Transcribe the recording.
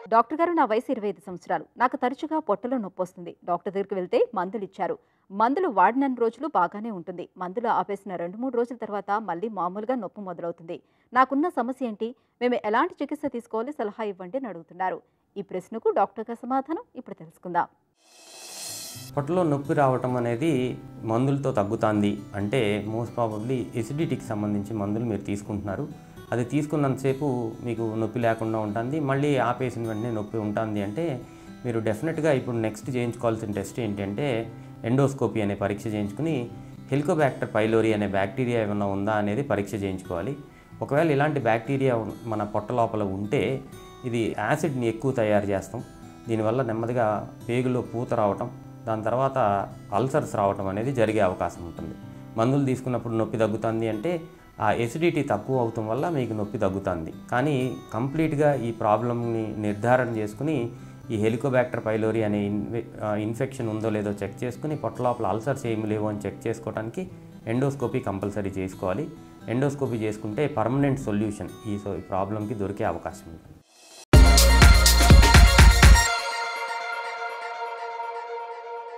doctor గారు నా వయసు ఇరవై ఐదు సంవత్సరాలు నాకు తరచుగా పొట్టలో నొప్పి వస్తుంది డాక్టర్ దగ్గరికి వెళ్తే మందులు ఇచ్చారు మందులు వాడినన్ని రోజులు బాగానే ఉంటుంది మందులు ఆపేసిన రెండు మూడు రోజుల తర్వాత మళ్ళీ మామూలుగా నొప్పి మొదలవుతుంది నాకున్న సమస్య ఏంటి మేము ఎలాంటి చికిత్స తీసుకోవాలి సలహా ఇవ్వండి అని అడుగుతున్నారు ఈ ప్రశ్నకు డాక్టర్ గారి సమాధానం ఇప్పుడు తెలుసుకుందాం పొట్టలో నొప్పి రావటం అనేది మందులతో తగ్గుతుంది అంటే మోస్ట్ ప్రాబబ్లీ ఎసిడిటీకి సంబంధించి మందులు మీరు తీసుకుంటున్నారు అది తీసుకున్నంతసేపు మీకు నొప్పి లేకుండా ఉంటుంది మళ్ళీ ఆపేసిన వెంటనే నొప్పి ఉంటుంది అంటే మీరు డెఫినెట్గా ఇప్పుడు నెక్స్ట్ చేయించుకోవాల్సిన టెస్ట్ ఏంటంటే ఎండోస్కోపీ అనే పరీక్ష చేయించుకుని హెలికోబ్యాక్టర్ పైలోరీ అనే బ్యాక్టీరియా ఏమైనా ఉందా అనేది పరీక్ష చేయించుకోవాలి ఒకవేళ ఇలాంటి బ్యాక్టీరియా ఉన్- మన పొట్ట లోపల ఉంటే ఇది యాసిడ్ని ఎక్కువ తయారు చేస్తాం దీనివల్ల నెమ్మదిగా పేగులో పూత రావటం దాని తర్వాత అల్సర్స్ రావటం అనేది జరిగే అవకాశం ఉంటుంది మందులు తీసుకున్నప్పుడు నొప్పి తగ్గుతుంది అంటే ఆ ఎసిడిటీ తక్కువ అవటం వల్ల మీకు నొప్పి తగ్గుతుంది కానీ కంప్లీట్గా ఈ ప్రాబ్లమ్ని నిర్ధారణ చేసుకుని ఈ హెలికోబ్యాక్టర్ పైలోరీ అనే ఇన్వె ఆ, ఇన్ఫెక్షన్ ఉందో లేదో చెక్ చేసుకుని పొట్ట లోపల అల్సర్స్ ఏమి లేవు అని చెక్ చేసుకోవడానికి ఎండోస్కోపీ కంపల్సరీ చేసుకోవాలి ఎండోస్కోపీ చేసుకుంటే పర్మనెంట్ సొల్యూషన్ ఈ సో ఈ ప్రాబ్లంకి దొరికే అవకాశం ఉంటుంది